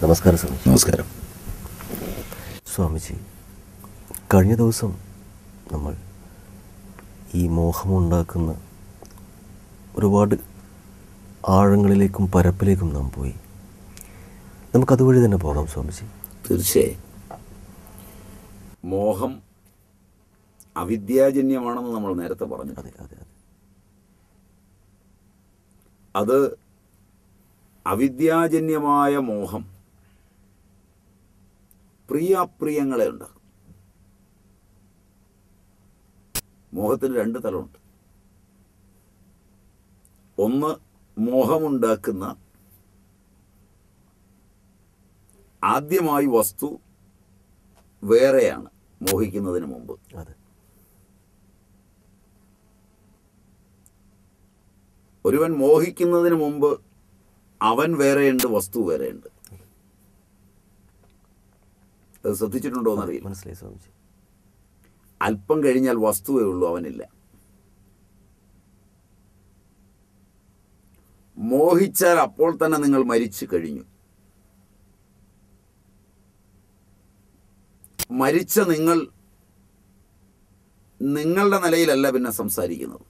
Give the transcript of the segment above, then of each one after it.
നമസ്കാരം സ്വാമിജി നമസ്കാരം സ്വാമിജി കഴിഞ്ഞ ദിവസം നമ്മൾ ഈ മോഹമുണ്ടാക്കുന്ന ഒരുപാട് ആഴങ്ങളിലേക്കും പരപ്പിലേക്കും നാം പോയി നമുക്കതുവഴി തന്നെ പോകാം സ്വാമിജി തീർച്ചയായും മോഹം അവിദ്യാജന്യമാണെന്ന് നമ്മൾ നേരത്തെ പറഞ്ഞു അതെ അതെ അതെ അത് അവിദ്യാജന്യമായ മോഹം പ്രിയാപ്രിയങ്ങളെ ഉണ്ടാക്കും മോഹത്തിന് രണ്ട് തലമുണ്ട് ഒന്ന് മോഹമുണ്ടാക്കുന്ന ആദ്യമായി വസ്തു വേറെയാണ് മോഹിക്കുന്നതിന് മുമ്പ് അതെ ഒരുവൻ മോഹിക്കുന്നതിന് മുമ്പ് അവൻ വേറെയുണ്ട് വസ്തു വേറെയുണ്ട് അത് ശ്രദ്ധിച്ചിട്ടുണ്ടോ എന്നറിയില്ല മനസ്സിലായി സ്വാമിജി അല്പം കഴിഞ്ഞാൽ വസ്തുവേ ഉള്ളൂ അവനില്ല മോഹിച്ചാൽ അപ്പോൾ തന്നെ നിങ്ങൾ മരിച്ചു കഴിഞ്ഞു മരിച്ച നിങ്ങൾ നിങ്ങളുടെ നിലയിലല്ല പിന്നെ സംസാരിക്കുന്നത്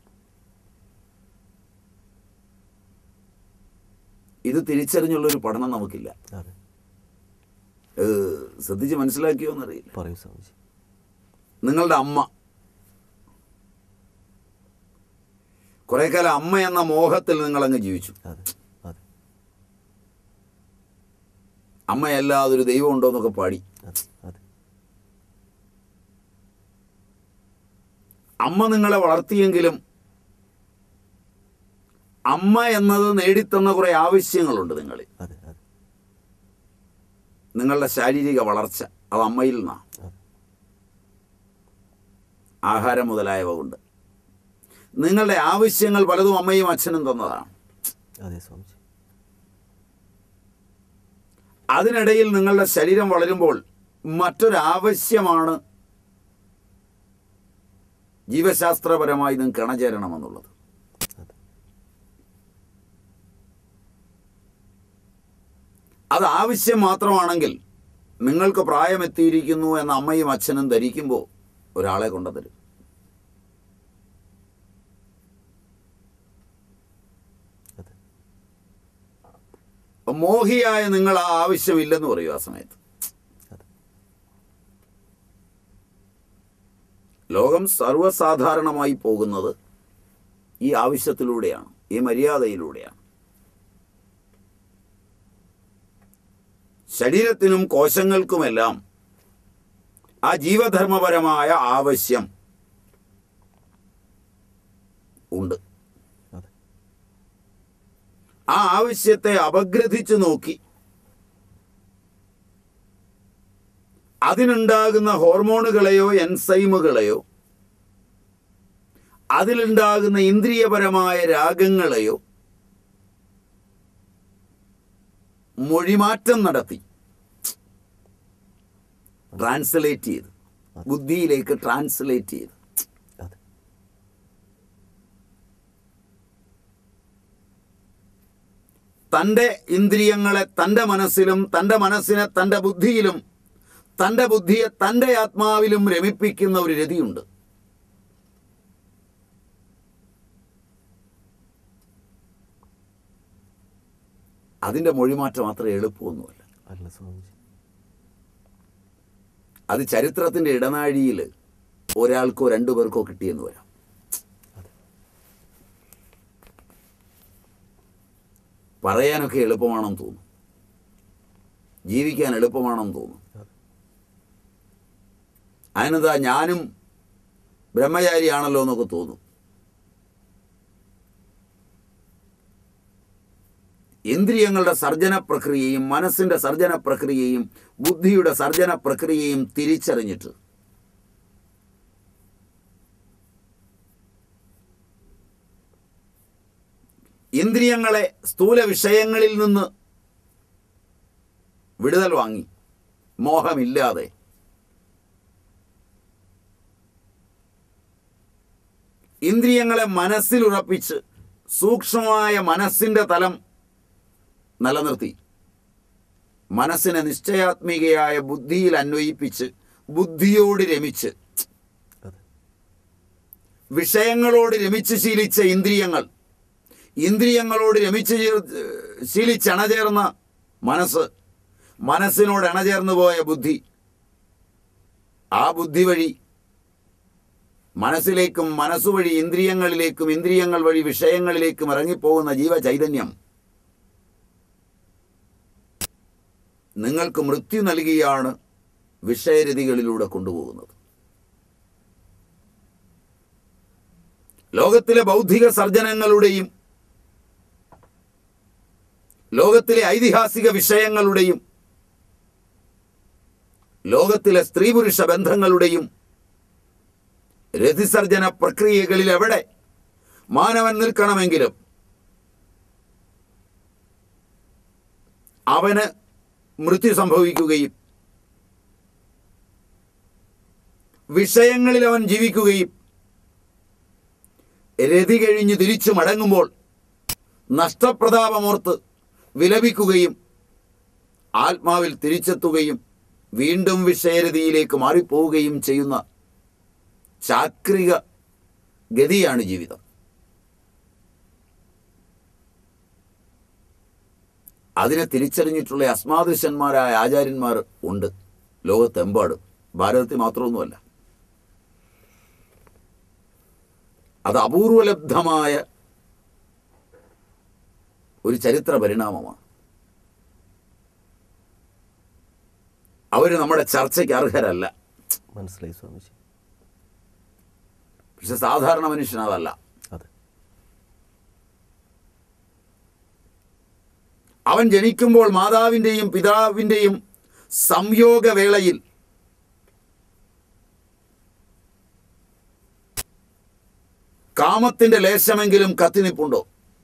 ഇത് തിരിച്ചറിഞ്ഞുള്ളൊരു പഠനം നമുക്കില്ല അതെ ഏഹ് ശ്രദ്ധിച്ച് മനസ്സിലാക്കിയോ എന്നറിയില്ല പറയൂ സ്വാമിജി നിങ്ങളുടെ അമ്മ കുറെ കാലം അമ്മ എന്ന മോഹത്തിൽ നിങ്ങൾ അങ്ങ് ജീവിച്ചു അതെ അതെ അമ്മയല്ലാതെ ഒരു ദൈവം ഉണ്ടോ എന്നൊക്കെ പാടി അതെ അതെ അമ്മ നിങ്ങളെ വളർത്തിയെങ്കിലും അമ്മ എന്നത് നേടിത്തന്ന കുറെ ആവശ്യങ്ങളുണ്ട് നിങ്ങളിൽ അതെ അതെ നിങ്ങളുടെ ശാരീരിക വളർച്ച അത് അമ്മയിൽ നിന്നാണ് അതെ ആഹാരം മുതലായവ കൊണ്ട് നിങ്ങളുടെ ആവശ്യങ്ങൾ പലതും അമ്മയും അച്ഛനും തന്നതാണ് അതെ സ്വാമിജി അതിനിടയിൽ നിങ്ങളുടെ ശരീരം വളരുമ്പോൾ മറ്റൊരാവശ്യമാണ് ജീവശാസ്ത്രപരമായി നിങ്ങൾക്ക് ഇണചേരണമെന്നുള്ളത് അതെ അത് ആവശ്യം മാത്രമാണെങ്കിൽ നിങ്ങൾക്ക് പ്രായമെത്തിയിരിക്കുന്നു എന്ന അമ്മയും അച്ഛനും ധരിക്കുമ്പോൾ ഒരാളെ കൊണ്ടുതരും അതെ മോഹിയായ നിങ്ങൾ ആ ആവശ്യമില്ലെന്ന് പറയും ആ സമയത്ത് അതെ ലോകം സർവ്വസാധാരണമായി പോകുന്നത് ഈ ആവശ്യത്തിലൂടെയാണ് ഈ മര്യാദയിലൂടെയാണ് ശരീരത്തിനും കോശങ്ങൾക്കുമെല്ലാം ആ ജീവധർമ്മപരമായ ആവശ്യം ഉണ്ട് അതെ ആ ആവശ്യത്തെ അപഗ്രഥിച്ചു നോക്കി അതിനുണ്ടാകുന്ന ഹോർമോണുകളെയോ എൻസൈമുകളെയോ അതിലുണ്ടാകുന്ന ഇന്ദ്രിയപരമായ രാഗങ്ങളെയോ മൊഴിമാറ്റം നടത്തി ട്രാൻസ്ലേറ്റ് ചെയ്ത് ബുദ്ധിയിലേക്ക് ട്രാൻസ്ലേറ്റ് ചെയ്ത് അതെ തൻ്റെ ഇന്ദ്രിയങ്ങളെ തൻ്റെ മനസ്സിലും തൻ്റെ മനസ്സിനെ തൻ്റെ ബുദ്ധിയിലും തൻ്റെ ബുദ്ധിയെ തൻ്റെ ആത്മാവിലും രമിപ്പിക്കുന്ന ഒരു രതിയുണ്ട് അതിൻ്റെ മൊഴിമാറ്റം അത്ര എളുപ്പമൊന്നുമല്ല അല്ല സ്വാമിജി അത് ചരിത്രത്തിൻ്റെ ഇടനാഴിയിൽ ഒരാൾക്കോ രണ്ടു പേർക്കോ കിട്ടിയെന്ന് വരാം പറയാനൊക്കെ എളുപ്പമാണെന്ന് തോന്നും ജീവിക്കാൻ എളുപ്പമാണെന്ന് തോന്നും അതെ അതിനെന്താ ഞാനും ബ്രഹ്മചാരിയാണല്ലോ എന്നൊക്കെ തോന്നും ഇന്ദ്രിയങ്ങളുടെ സർജന പ്രക്രിയയും മനസ്സിന്റെ സർജന പ്രക്രിയയും ബുദ്ധിയുടെ സർജന പ്രക്രിയയും തിരിച്ചറിഞ്ഞിട്ട് ഇന്ദ്രിയങ്ങളെ സ്ഥൂല വിഷയങ്ങളിൽ നിന്ന് വിടുതൽ വാങ്ങി മോഹമില്ലാതെ ഇന്ദ്രിയങ്ങളെ മനസ്സിലുറപ്പിച്ച് സൂക്ഷ്മമായ മനസ്സിന്റെ തലം നിലനിർത്തി മനസ്സിനെ നിശ്ചയാത്മികയായ ബുദ്ധിയിൽ അന്വയിപ്പിച്ച് ബുദ്ധിയോട് രമിച്ച് അതെ വിഷയങ്ങളോട് രമിച്ച് ശീലിച്ച ഇന്ദ്രിയങ്ങൾ ഇന്ദ്രിയങ്ങളോട് രമിച്ച് ചേർ- ശീലിച്ച് അണചേർന്ന മനസ്സ് മനസ്സിനോട് അണചേർന്നു പോയ ബുദ്ധി ആ ബുദ്ധി വഴി മനസ്സിലേക്കും മനസ്സുവഴി ഇന്ദ്രിയങ്ങളിലേക്കും ഇന്ദ്രിയങ്ങൾ വഴി വിഷയങ്ങളിലേക്കും ഇറങ്ങിപ്പോകുന്ന ജീവചൈതന്യം നിങ്ങൾക്ക് മൃത്യു നൽകിയാണ് വിഷയരതികളിലൂടെ കൊണ്ടുപോകുന്നത് ലോകത്തിലെ ബൗദ്ധിക സർജനങ്ങളുടെയും ലോകത്തിലെ ഐതിഹാസിക വിഷയങ്ങളുടെയും ലോകത്തിലെ സ്ത്രീ പുരുഷ ബന്ധങ്ങളുടെയും രതിസർജന പ്രക്രിയകളിൽ എവിടെ മാനവൻ നിൽക്കണമെങ്കിലും അവന് മൃത്യു സംഭവിക്കുകയും വിഷയങ്ങളിൽ അവൻ ജീവിക്കുകയും രതി കഴിഞ്ഞ് തിരിച്ചു മടങ്ങുമ്പോൾ നഷ്ടപ്രതാപമോർത്ത് വിലപിക്കുകയും ആത്മാവിൽ തിരിച്ചെത്തുകയും വീണ്ടും വിഷയരതിയിലേക്ക് മാറിപ്പോവുകയും ചെയ്യുന്ന ചാക്രിക ഗതിയാണ് ജീവിതം അതിനെ തിരിച്ചറിഞ്ഞിട്ടുള്ള അസ്മാദൃശന്മാരായ ആചാര്യന്മാർ ഉണ്ട് ലോകത്തെമ്പാടും ഭാരതത്തിൽ മാത്രമൊന്നുമല്ല അത് അപൂർവലബ്ധമായ ഒരു ചരിത്ര പരിണാമമാണ് അവർ നമ്മുടെ ചർച്ചയ്ക്ക് അർഹരല്ല മനസ്സിലായി സ്വാമിജി പക്ഷെ സാധാരണ മനുഷ്യൻ അതല്ല അതെ അവൻ ജനിക്കുമ്പോൾ മാതാവിൻ്റെയും പിതാവിൻ്റെയും സംയോഗവേളയിൽ കാമത്തിൻ്റെ ലേശമെങ്കിലും കത്തിനിപ്പുണ്ടോ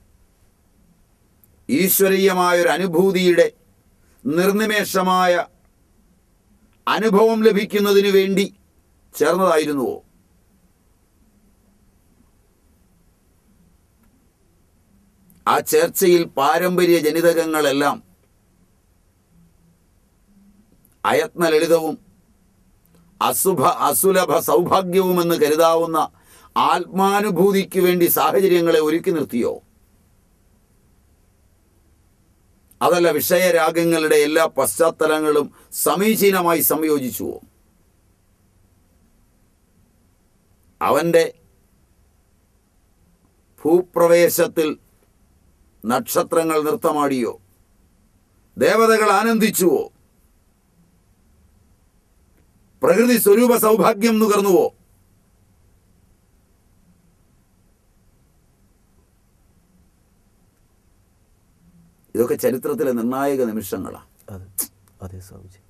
ഈശ്വരീയമായ ഒരു അനുഭൂതിയുടെ നിർനിമേഷമായ അനുഭവം ലഭിക്കുന്നതിന് വേണ്ടി ചേർന്നതായിരുന്നുവോ ആ ചേർച്ചയിൽ പാരമ്പര്യ ജനിതകങ്ങളെല്ലാം അയത്ന ലളിതവും അസുഭ അസുലഭ സൗഭാഗ്യവുമെന്ന് കരുതാവുന്ന ആത്മാനുഭൂതിക്ക് വേണ്ടി സാഹചര്യങ്ങളെ ഒരുക്കി നിർത്തിയോ അതല്ല വിഷയരാഗങ്ങളുടെ എല്ലാ പശ്ചാത്തലങ്ങളും സമീചീനമായി സംയോജിച്ചുവോ അവൻ്റെ ഭൂപ്രവേശത്തിൽ നക്ഷത്രങ്ങൾ നൃത്തമാടിയോ ദേവതകൾ ആനന്ദിച്ചുവോ പ്രകൃതി സ്വരൂപ സൗഭാഗ്യം നുകർന്നുവോ ഇതൊക്കെ ചരിത്രത്തിലെ നിർണായക നിമിഷങ്ങളാണ് അതെ അതെ സ്വാമിജി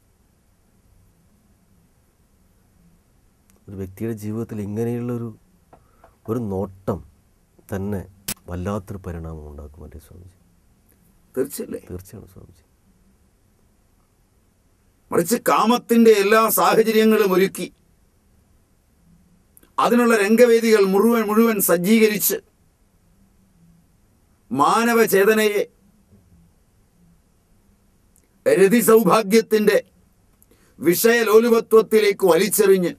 ഒരു വ്യക്തിയുടെ ജീവിതത്തിൽ ഇങ്ങനെയുള്ളൊരു ഒരു നോട്ടം തന്നെ വല്ലാത്തൊരു പരിണാമം ഉണ്ടാക്കും അല്ലേ സ്വാമിജി തീർച്ചയല്ലേ തീർച്ചയാണ് സ്വാമിജി മറിച്ച് കാമത്തിന്റെ എല്ലാ സാഹചര്യങ്ങളും ഒരുക്കി അതിനുള്ള രംഗവേദികൾ മുഴുവൻ മുഴുവൻ സജ്ജീകരിച്ച് മാനവചേതനയെ രതി സൗഭാഗ്യത്തിന്റെ വിഷയലോലുപത്വത്തിലേക്ക് വലിച്ചെറിഞ്ഞ്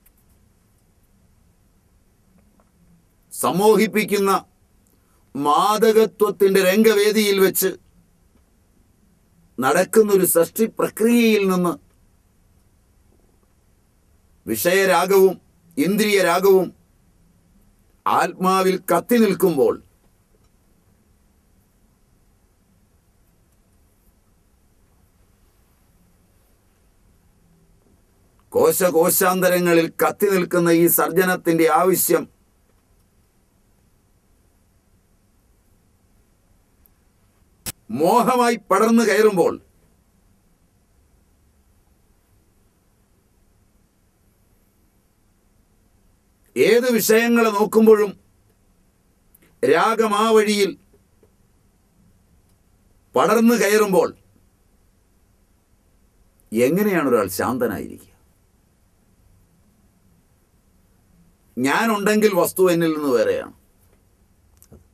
സമോഹിപ്പിക്കുന്ന മാദകത്വത്തിന്റെ രംഗവേദിയിൽ വെച്ച് നടക്കുന്നൊരു സൃഷ്ടി പ്രക്രിയയിൽ നിന്ന് വിഷയരാഗവും ഇന്ദ്രിയരാഗവും ആത്മാവിൽ കത്തി നിൽക്കുമ്പോൾ കോശകോശാന്തരങ്ങളിൽ കത്തി നിൽക്കുന്ന ഈ സർജനത്തിന്റെ ആവശ്യം മോഹമായി പടർന്നു കയറുമ്പോൾ ഏത് വിഷയങ്ങളെ നോക്കുമ്പോഴും രാഗം ആ വഴിയിൽ പടർന്നു കയറുമ്പോൾ എങ്ങനെയാണ് ഒരാൾ ശാന്തനായിരിക്കുക ഞാനുണ്ടെങ്കിൽ വസ്തു എന്നിൽ നിന്ന് വേറെയാണ്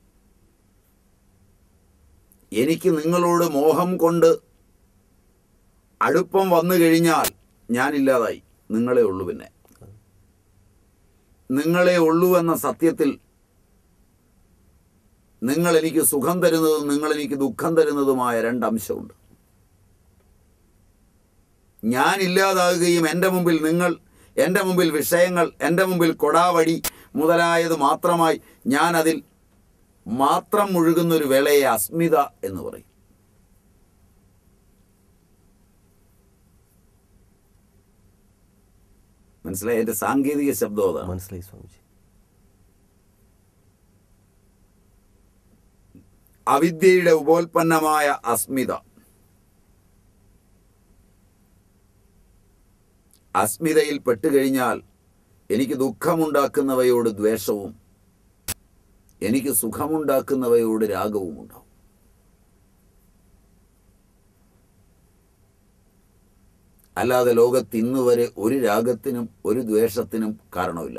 എനിക്ക് നിങ്ങളോട് മോഹം കൊണ്ട് അടുപ്പം വന്നു കഴിഞ്ഞാൽ ഞാനില്ലാതായി നിങ്ങളെ ഉള്ളൂ പിന്നെ നിങ്ങളെ ഉള്ളൂ എന്ന സത്യത്തിൽ നിങ്ങൾ എനിക്ക് സുഖം തരുന്നതും നിങ്ങൾ എനിക്ക് ദുഃഖം തരുന്നതുമായ രണ്ടംശമുണ്ട് ഞാൻ ഇല്ലാതാകുകയും എൻ്റെ മുമ്പിൽ നിങ്ങൾ എൻ്റെ മുമ്പിൽ വിഷയങ്ങൾ എൻ്റെ മുമ്പിൽ കൊടാവടി മുതലായത് മാത്രമായി ഞാൻ അതിൽ മാത്രം മുഴുകുന്ന ഒരു വേളയെ അസ്മിത എന്ന് പറയും മനസ്സിലായി എൻ്റെ സാങ്കേതിക ശബ്ദം അതാണ് മനസ്സിലായി സ്വാമിജി അവിദ്യയുടെ ഉപോൽപ്പന്നമായ അസ്മിത അസ്മിതയിൽ പെട്ടുകഴിഞ്ഞാൽ എനിക്ക് ദുഃഖമുണ്ടാക്കുന്നവയോട് ദ്വേഷവും എനിക്ക് സുഖമുണ്ടാക്കുന്നവയോട് രാഗവും ഉണ്ടാവും അല്ലാതെ ലോകത്ത് ഇന്ന് വരെ ഒരു രാഗത്തിനും ഒരു ദ്വേഷത്തിനും കാരണമില്ല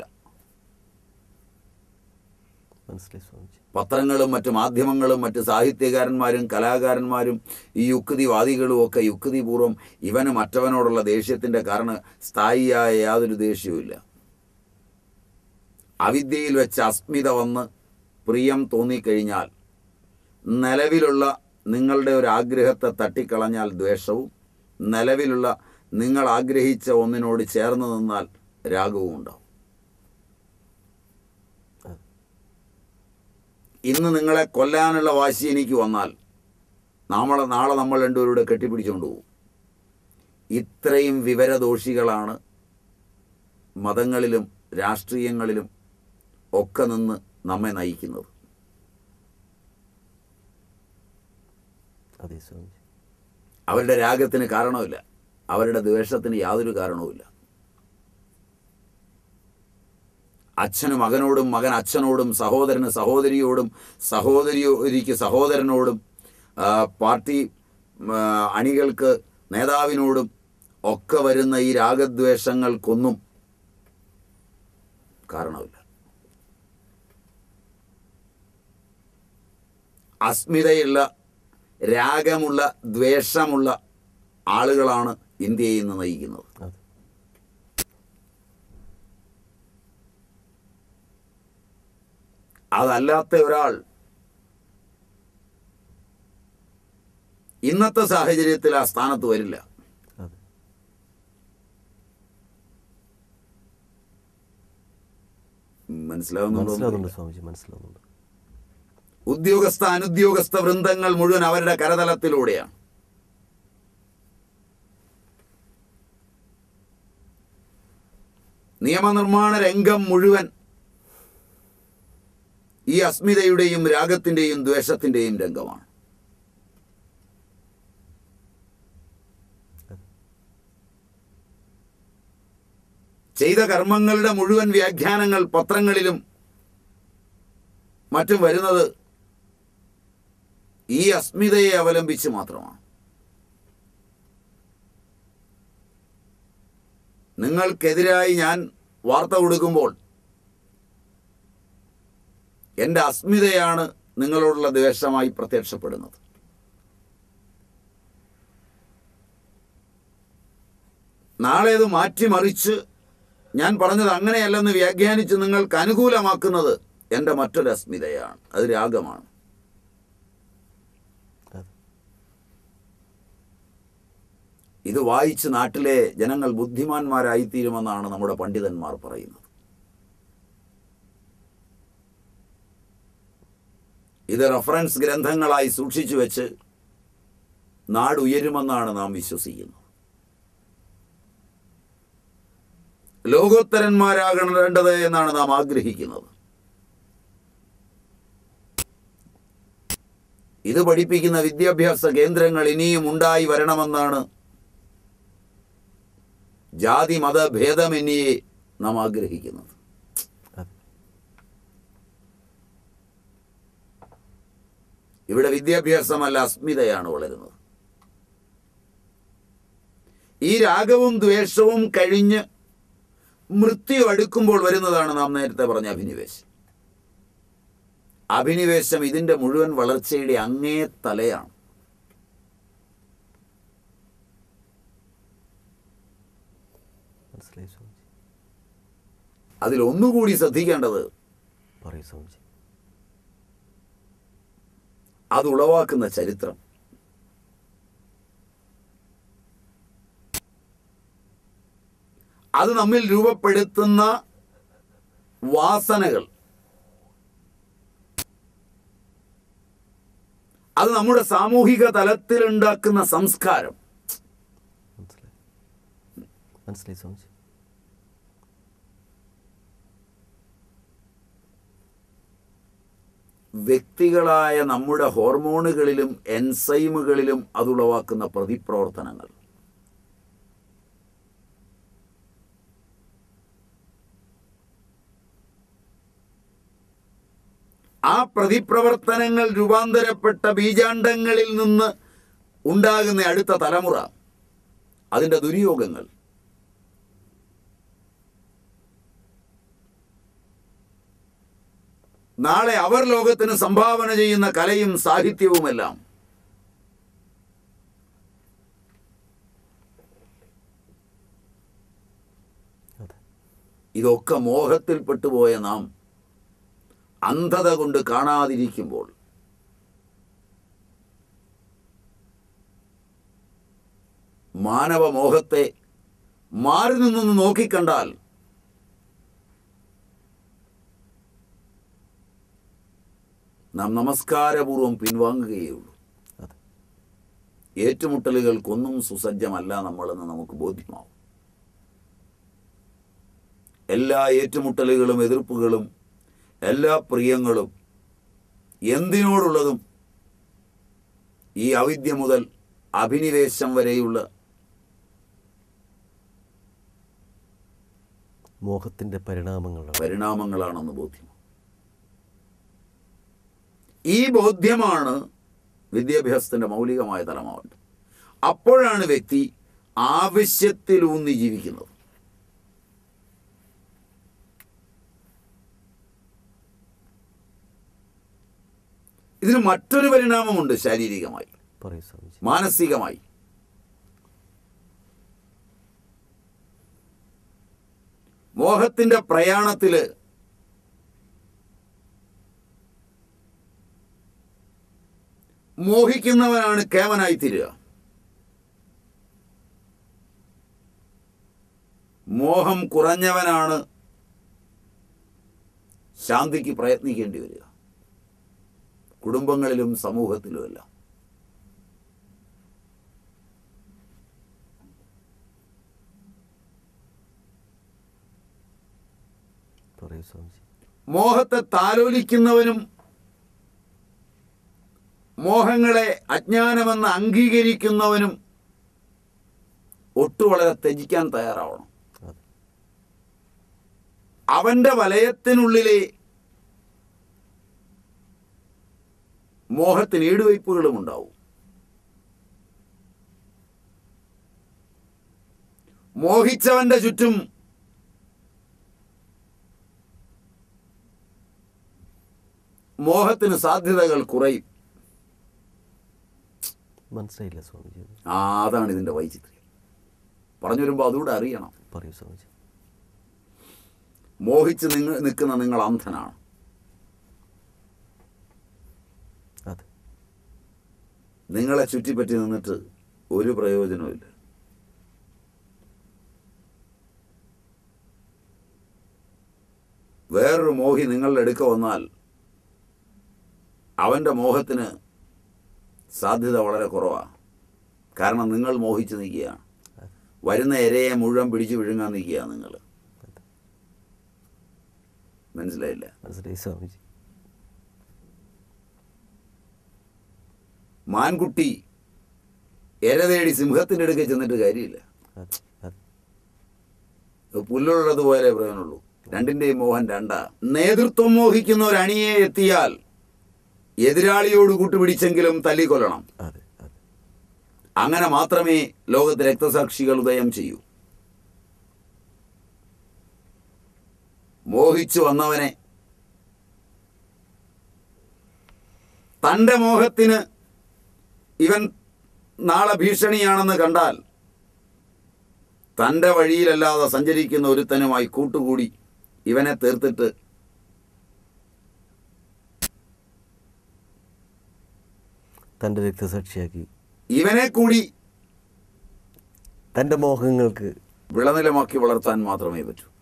മനസ്സിലായി സ്വാമിജി പത്രങ്ങളും മറ്റു മാധ്യമങ്ങളും മറ്റ് സാഹിത്യകാരന്മാരും കലാകാരന്മാരും ഈ യുക്തിവാദികളും ഒക്കെ യുക്തിപൂർവ്വം ഇവന് മറ്റവനോടുള്ള ദേഷ്യത്തിൻ്റെ കാരണം സ്ഥായിയായ യാതൊരു ദേഷ്യവുമില്ല അവിദ്യയിൽ വെച്ച് അസ്മിത വന്ന് പ്രിയം തോന്നിക്കഴിഞ്ഞാൽ നിലവിലുള്ള നിങ്ങളുടെ ഒരു ആഗ്രഹത്തെ തട്ടിക്കളഞ്ഞാൽ ദ്വേഷവും നിലവിലുള്ള നിങ്ങൾ ആഗ്രഹിച്ച ഒന്നിനോട് ചേർന്ന് നിന്നാൽ രാഗവും ഉണ്ടാവും ഇന്ന് നിങ്ങളെ കൊല്ലാനുള്ള വാശി എനിക്ക് വന്നാൽ നാളെ നാളെ നമ്മൾ രണ്ടുപേരുടെ കെട്ടിപ്പിടിച്ചുകൊണ്ട് പോകും ഇത്രയും വിവരദോഷികളാണ് മതങ്ങളിലും രാഷ്ട്രീയങ്ങളിലും ഒക്കെ നിന്ന് നമ്മെ നയിക്കുന്നത് അതെ സ്വാമിജി അവരുടെ രാഗത്തിന് കാരണമില്ല അവരുടെ ദ്വേഷത്തിന് യാതൊരു കാരണവുമില്ല അച്ഛന് മകനോടും മകൻ അച്ഛനോടും സഹോദരന് സഹോദരിയോടും സഹോദരിക്ക് സഹോദരനോടും ആ, പാർട്ടി ആ, അണികൾക്ക് നേതാവിനോടും ഒക്കെ വരുന്ന ഈ രാഗദ്വേഷങ്ങൾക്കൊന്നും കാരണമില്ല അസ്മിതയുള്ള രാഗമുള്ള ദ്വേഷമുള്ള ആളുകളാണ് ഇന്ത്യയെ ഇന്ന് നയിക്കുന്നത് അതെ അതല്ലാത്ത ഒരാൾ ഇന്നത്തെ സാഹചര്യത്തിൽ ആ സ്ഥാനത്ത് വരില്ല അതെ മനസ്സിലാവുന്നുണ്ടോ മനസ്സിലാവുന്നുണ്ട് സ്വാമിജി മനസ്സിലാവുന്നുണ്ട് ഉദ്യോഗസ്ഥ അനുദ്യോഗസ്ഥ വൃന്ദങ്ങൾ മുഴുവൻ അവരുടെ കരതലത്തിലൂടെയാണ് നിയമനിർമ്മാണ രംഗം മുഴുവൻ ഈ അസ്മിതയുടെയും രാഗത്തിന്റെയും ദ്വേഷത്തിന്റെയും രംഗമാണ് ചെയ്ത കർമ്മങ്ങളുടെ മുഴുവൻ വ്യാഖ്യാനങ്ങൾ പത്രങ്ങളിലും മറ്റും വരുന്നത് ഈ അസ്മിതയെ അവലംബിച്ച് മാത്രമാണ് നിങ്ങൾക്കെതിരായി ഞാൻ വാർത്ത കൊടുക്കുമ്പോൾ എൻ്റെ അസ്മിതയാണ് നിങ്ങളോടുള്ള ദ്വേഷമായി പ്രത്യക്ഷപ്പെടുന്നത് നാളെ അത് മാറ്റിമറിച്ച് ഞാൻ പറഞ്ഞത് അങ്ങനെയല്ലെന്ന് വ്യാഖ്യാനിച്ച് നിങ്ങൾക്ക് അനുകൂലമാക്കുന്നത് എൻ്റെ മറ്റൊരു അസ്മിതയാണ് അത് രാഗമാണ് അതെ ഇത് വായിച്ച് നാട്ടിലെ ജനങ്ങൾ ബുദ്ധിമാന്മാരായിത്തീരുമെന്നാണ് നമ്മുടെ പണ്ഡിതന്മാർ പറയുന്നത് ഇത് റഫറൻസ് ഗ്രന്ഥങ്ങളായി സൂക്ഷിച്ചു വെച്ച് നാടുയരുമെന്നാണ് നാം വിശ്വസിക്കുന്നത് ലോകോത്തരന്മാരാകേണ്ടത് എന്നാണ് നാം ആഗ്രഹിക്കുന്നത് ഇത് പഠിപ്പിക്കുന്ന വിദ്യാഭ്യാസ കേന്ദ്രങ്ങൾ ഇനിയും ഉണ്ടായി വരണമെന്നാണ് ജാതി മത ഭേദമന്യേ നാം ആഗ്രഹിക്കുന്നത് അതെ ഇവിടെ വിദ്യാഭ്യാസമല്ല അസ്മിതയാണ് വളരുന്നത് ഈ രാഗവും ദ്വേഷവും കഴിഞ്ഞ് മൃത്യു അടുക്കുമ്പോൾ വരുന്നതാണ് നാം നേരത്തെ പറഞ്ഞ അഭിനിവേശം അഭിനിവേശം ഇതിന്റെ മുഴുവൻ വളർച്ചയുടെ അങ്ങേ തലയാണ് മനസ്സിലായി സ്വാമിജി അതിലൊന്നുകൂടി ശ്രദ്ധിക്കേണ്ടത് പറയൂ സ്വാമിജി അത് ഉളവാക്കുന്ന ചരിത്രം അത് നമ്മിൽ രൂപപ്പെടുത്തുന്ന വാസനകൾ അത് നമ്മുടെ സാമൂഹിക തലത്തിലുണ്ടാക്കുന്ന സംസ്കാരം മനസ്സിലായി മനസ്സിലായി സ്വാമിജി വ്യക്തികളായ നമ്മുടെ ഹോർമോണുകളിലും എൻസൈമുകളിലും അതുളവാക്കുന്ന പ്രതിപ്രവർത്തനങ്ങൾ ആ പ്രതിപ്രവർത്തനങ്ങൾ രൂപാന്തരപ്പെട്ട ബീജാണ്ടങ്ങളിൽ നിന്ന് ഉണ്ടാകുന്ന അടുത്ത തലമുറ അതിൻ്റെ ദുര്യോഗങ്ങൾ നാളെ അവർ ലോകത്തിന് സംഭാവന ചെയ്യുന്ന കലയും സാഹിത്യവുമെല്ലാം അതെ ഇതൊക്കെ മോഹത്തിൽപ്പെട്ടുപോയ നാം അന്ധത കൊണ്ട് കാണാതിരിക്കുമ്പോൾ മാനവ മോഹത്തെ മാറി നിന്നൊന്ന് നോക്കിക്കണ്ടാൽ നാം നമസ്കാരപൂർവം പിൻവാങ്ങുകയുള്ളൂ അതെ ഏറ്റുമുട്ടലുകൾക്കൊന്നും സുസജ്ജമല്ല നമ്മളെന്ന് നമുക്ക് ബോധ്യമാവും എല്ലാ ഏറ്റുമുട്ടലുകളും എതിർപ്പുകളും എല്ലാ പ്രിയങ്ങളും എന്തിനോടുള്ളതും ഈ അവിദ്യ മുതൽ അഭിനിവേശം വരെയുള്ള മോഹത്തിൻ്റെ പരിണാമങ്ങളാണ് പരിണാമങ്ങളാണെന്ന് ബോധ്യം ഈ ബോധ്യമാണ് വിദ്യാഭ്യാസത്തിന്റെ മൗലികമായ തലമാവേണ്ടത് അപ്പോഴാണ് വ്യക്തി ആവശ്യത്തിലൂന്നി ജീവിക്കുന്നത് ഇതിന് മറ്റൊരു പരിണാമമുണ്ട് ശാരീരികമായി പറയൂ സ്വാമിജി മാനസികമായി മോഹത്തിന്റെ പ്രയാണത്തില് മോഹിക്കുന്നവനാണ് കേമനായി തീരുക മോഹം കുറഞ്ഞവനാണ് ശാന്തിക്ക് പ്രയത്നിക്കേണ്ടി വരിക കുടുംബങ്ങളിലും സമൂഹത്തിലുമെല്ലാം പറയൂ സ്വാമിജി മോഹത്തെ താലോലിക്കുന്നവനും മോഹങ്ങളെ അജ്ഞാനമെന്ന് അംഗീകരിക്കുന്നവനും ഒട്ടു വളരെ ത്യജിക്കാൻ തയ്യാറാവണം അതെ അവന്റെ വലയത്തിനുള്ളിലെ മോഹത്തിന് ഈടുവയ്പ്പുകളും ഉണ്ടാവും മോഹിച്ചവന്റെ ചുറ്റും മോഹത്തിന് സാധ്യതകൾ കുറയും മനസ്സിലായില്ല സ്വാമിജി അത്. ആ അതാണ് ഇതിന്റെ വൈചിത്ര്യം പറഞ്ഞു വരുമ്പോൾ അതുകൂടെ അറിയണം പറയൂ സ്വാമിജി മോഹിച്ച് നിങ്ങൾ നിൽക്കുന്ന നിങ്ങൾ അന്ധനാണ് അതെ നിങ്ങളെ ചുറ്റിപ്പറ്റി നിന്നിട്ട് ഒരു പ്രയോജനവുമില്ല വേറൊരു മോഹി നിങ്ങളുടെ അടുക്ക വന്നാൽ അവൻ്റെ മോഹത്തിന് സാധ്യത വളരെ കുറവാണ് കാരണം നിങ്ങൾ മോഹിച്ച് നിൽക്കുകയാണ് വരുന്ന ഇരയെ മുഴുവൻ പിടിച്ചു വിഴുങ്ങാൻ നിൽക്കുകയാണ് നിങ്ങൾ മനസ്സിലായില്ല മനസ്സിലായി സ്വാമിജി മാൻകുട്ടി ഇര തേടി സിംഹത്തിൻ്റെ അടുക്കൽ ചെന്നിട്ട് കാര്യമില്ല അതെ അതെ പുല്ലുള്ളതുപോലെ പ്രയോജനമുള്ളൂ രണ്ടിന്റെയും മോഹൻ രണ്ടാ നേതൃത്വം മോഹിക്കുന്ന ഒരു അണിയെ എത്തിയാൽ എതിരാളിയോട് കൂട്ടുപിടിച്ചെങ്കിലും തല്ലിക്കൊല്ലണം അതെ അതെ അങ്ങനെ മാത്രമേ ലോകത്ത് രക്തസാക്ഷികൾ ഉദയം ചെയ്യൂ മോഹിച്ചു വന്നവനെ തൻ്റെ മോഹത്തിന് ഇവൻ നാളെ ഭീഷണിയാണെന്ന് കണ്ടാൽ തൻ്റെ വഴിയിലല്ലാതെ സഞ്ചരിക്കുന്ന ഒരുത്തനുമായി കൂട്ടുകൂടി ഇവനെ തീർത്തിട്ട് തൻ്റെ രക്തസാക്ഷിയാക്കി ഇവനെ കൂടി തൻ്റെ മോഹങ്ങൾക്ക് വിളനിലമാക്കി വളർത്താൻ മാത്രമേ പറ്റൂ